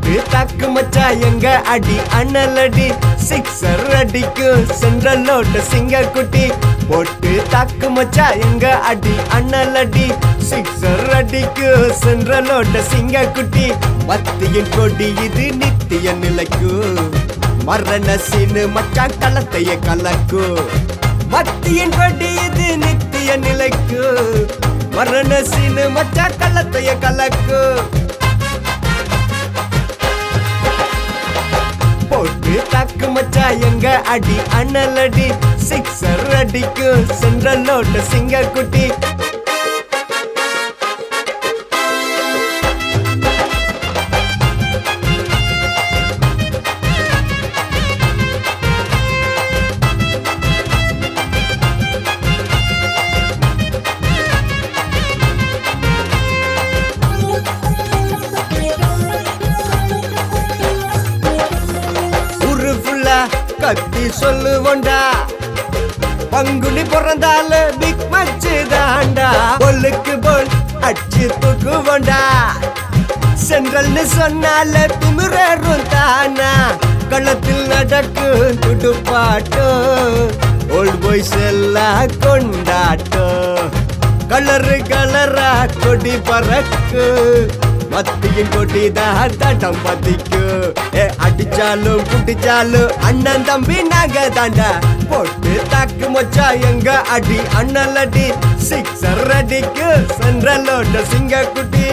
போட்டு தாக்கு மச்சா எங்க அடி அண்ணலடி சிக்ஸர் அடிக்கும் சென்றலோட்ட சிங்க குட்டி போட்டு தாக்கு மச்சா எங்க அடி அண்ணலடி சிக்ஸர் அடிக்கும் சென்றலோட்ட சிங்க குட்டி மத்தியின் கொடி இது நித்திய நிலைக்கு மரண சீனு மச்சான் களத்தைய கலக்கு மத்தியின் கொடி இது நித்திய நிலைக்கு மரண சீனு மச்சான் களத்தைய கலக்கு போட்டு தாக்கு மச்சா எங்க அடி அண்ணலடி சிக்ஸர் அடிக்கும் சென்றலோட்ட சிங்க குட்டி ஊரு ஃபுல்லா கத்தி சொல்லுவோண்டா பங்குனி பிறந்தால பிக் மச்சு தாண்டா பொல்லுக்கு போல் அடிச்சு தூக்குவோண்டா சென்றல்னு சொன்னால திமிரரும் தானா களத்தில் நடக்கும் துடுப்பாட்டம் ஓல்ட் பாய்ஸ் எல்லாம் கொண்டாட்டம் கலரு கலரா கொடி பறக்கு மத்தியின் கொடி தான் தடம் பதிக்கு ஏ அடிச்சாலும் குடிச்சாலும் அண்ணன் தம்பி நாங்க தாண்டா போட்டு தாக்கு மச்சா எங்க அடி அண்ணல் அடி சிக்ஸர் அடிக்கு சென்றலோட சிங்க குட்டி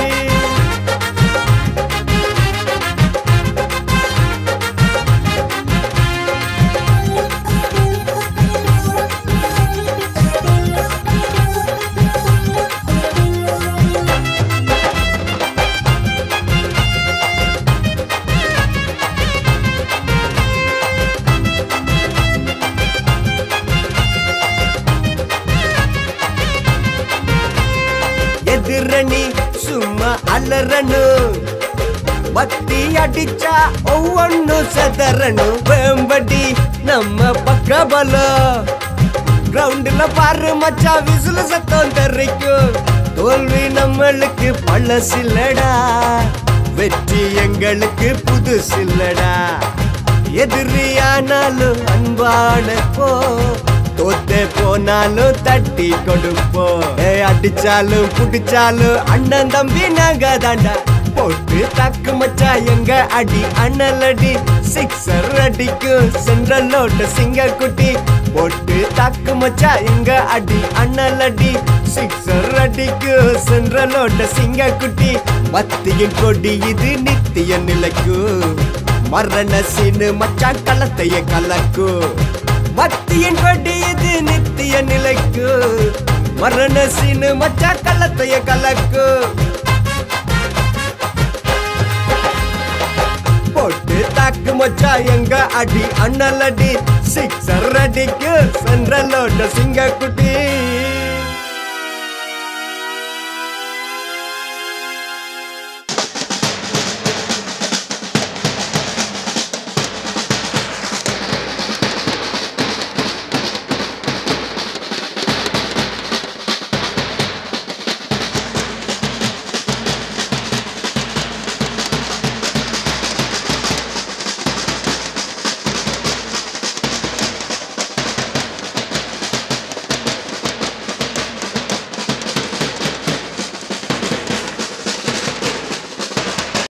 எதிரணி சும்மா அலறணும் பத்தி அடிச்சா ஒவ்வொன்னும் செதறணும் வேம்படி நம்ம பக்கபலம் கிரவுண்ட்ல பாரு மச்சா விசில சத்தம் தெரிக்கும் தோல்வி நம்மளுக்கு பழசில்லடா வெற்றி எங்களுக்கு புதுசில்லடா எதிரியானாலும் அன்பான போ தோத்தே போனாலும் தட்டி கொடுப்போம் ஏ அடிச்சாலும் புடிச்சாலும் அண்ணன் தம்பி நாங்க தாண்டா போட்டு தாக்கு மச்சா எங்க அடி அண்ணலடி சிக்ஸர் அடிக்கும் சென்றலோட்ட சிங்க குட்டி போட்டு தாக்கு மச்சா எங்க அடி அண்ணலடி சிக்ஸர் அடிக்கும் சென்றலோட்ட சிங்க குட்டி மத்தியின் கொடி இது நித்திய நிலைக்கு மரண சீனு மச்சான் களத்தைய கலக்கு மத்தியின் கொடி இது நித்திய நிலைக்கு மரண சீனு மச்சான் களத்தைய கலக்கு போட்டு தாக்கு மச்சா எங்க அடி அண்ணலடி சிக்ஸர் அடிக்கு சென்றலோட சிங்க குட்டி